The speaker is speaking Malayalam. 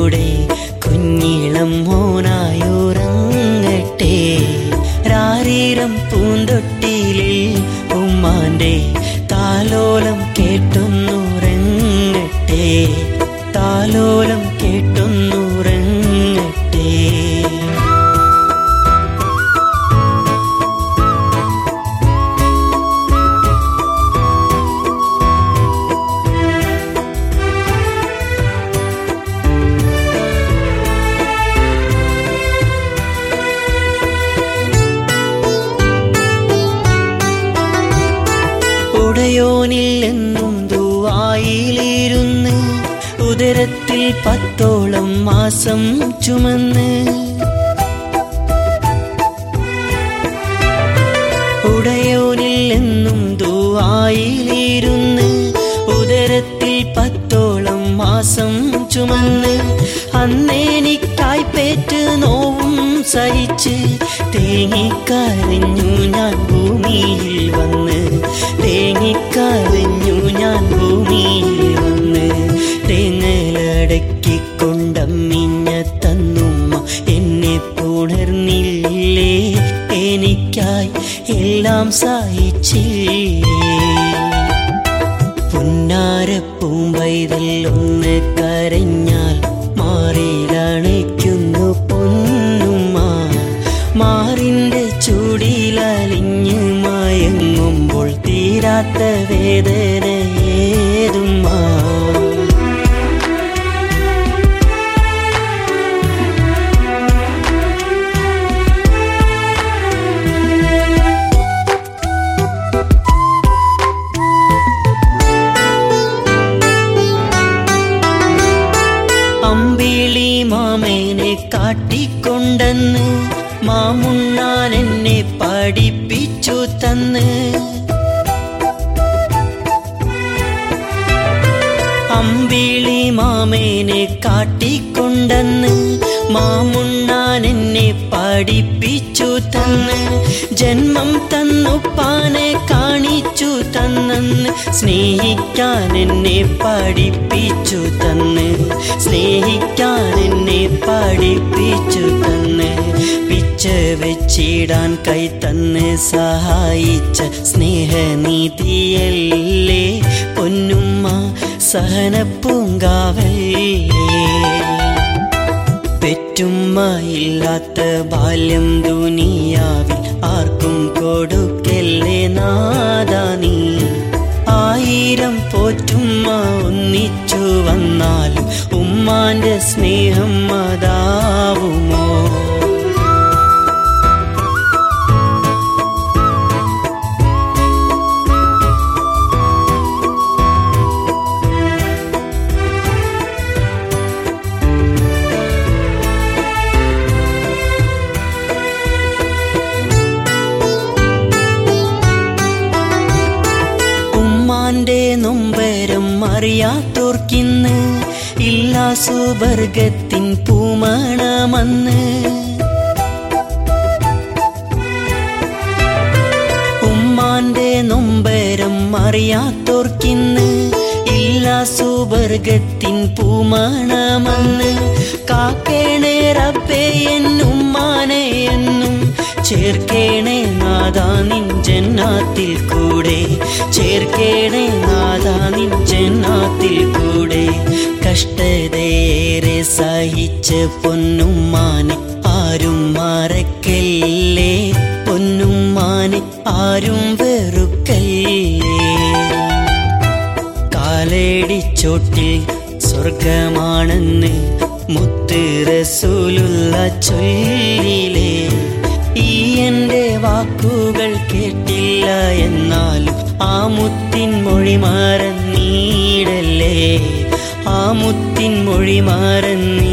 കൂടെ കുഞ്ഞിളം മോനായുറങ്ങട്ടെ രാരീരം പൂന്തൊട്ടിലിൽ ഉമ്മാന്റെ താലോലം കേട്ടൊന്നുറങ്ങട്ടെ താലോലം കേട്ടൊന്നുറങ്ങട്ടെ ഉടയോനിൽ എന്നും ദുവായിലിരുന്ന് ഉദരത്തിൽ പത്തോളം മാസം ചുമന്ന് ഉടയോനിൽ എന്നും ദുവായിലിരുന്ന് ഉദരത്തിൽ പത്തോളം മാസം ചുമന്ന് അന്നേനിക്കായി പേറ്റ് നോവും സഹിച്ച് തേങ്ങിക്കരഞ്ഞു ഞാൻ ഭൂമിയിൽ വന്ന് തേങ്ങിക്കരഞ്ഞു ഞാൻ ഭൂമിയിൽ വന്ന് തേങ്ങലടക്കിക്കൊണ്ടമ്മിഞ്ഞ തന്നുമ്മ എന്നെ പുണർന്നില്ലേ എനിക്കായി എല്ലാം സഹിച്ചില്ലേ പുന്നാരപ്പൂമ്പൈതൽ ഒന്ന് കരഞ്ഞാൽ മാറിയിലണയ്ക്കുന്നു പൊന്നുമ്മ മാറിന്റെ ചൂടിലലിഞ്ഞ് മയങ്ങുമ്പോൾ തീരാത്ത വേദന ഏതുമ്മാ അമ്പിളി മാമേനെ കാട്ടിക്കൊണ്ടെന്ന് മാമുണ്ണാൻ എന്നെ പഠിപ്പിച്ചു തന്ന് അമ്പിളി മാമേനെ കാട്ടിക്കൊണ്ടെന്ന് മാമുണ്ണാൻ എന്നെ പഠിപ്പിച്ചു തന്ന് ജന്മം തന്നുപ്പാനെ കാണിച്ചു തന്നെന്ന് സ്നേഹിക്കാൻ എന്നെ പഠിപ്പിച്ചു തന്ന് സ്നേഹിക്കാൻ എന്നെ പഠിപ്പിച്ചു തന്ന് പിച്ച വെച്ചിടാൻ കൈ തന്ന് സഹായിച്ച സ്നേഹനീതിയല്ലേ പൊന്നുമ്മ സഹന പൂങ്കാവല്ലേ പെറ്റുമ്മയില്ലാത്ത ബാല്യം ദുനിയാവിൽ ആർക്കും കൊടുക്കല്ലേ നാദാ നീ ആയിരം പോറ്റുമ്മ ഒന്നിച്ചു വന്നാലും ഉമ്മാന്റെ സ്നേഹം അതാവുമോ ഉമ്മാന്റെ നൊമ്പരം അറിയാത്തോർക്കിന്ന് ഇല്ല സുവർഗത്തിൻ പൂമണമെന്ന് ഉമ്മാന്റെ നൊമ്പരം അറിയാത്തോർക്കിന്ന് ഇല്ല സുവർഗത്തിൻ പൂമണമെന്ന് കാക്കേണേ റബ്ബേ എന്നുമ്മാനെ എന്നും ചേർക്കേണേ നാദാ നിൻ ജന്നാത്തിൽ കൂടെ ചേർക്കേണേ നാദാ നിൻ ജന്നാത്തിൽ കൂടെ കഷ്ടതയേറെ സഹിച്ച പൊന്നുമ്മാനെ ആരും മറക്കല്ലേ പൊന്നുമ്മാനെ ആരും വെറുക്കല്ലേ കാലടിച്ചോട്ടിൽ സ്വർഗമാണെന്ന് മുത്ത് റസൂലുള്ള ചൊല്ലിലേ ഈ എൻ്റെ വാക്കുകൾ കേട്ടില്ല എന്നാലും ആ മുത്തിൻ മൊഴി മാറന്നീടല്ലേ ആ മുത്തിൻ മൊഴി മാറന്നീ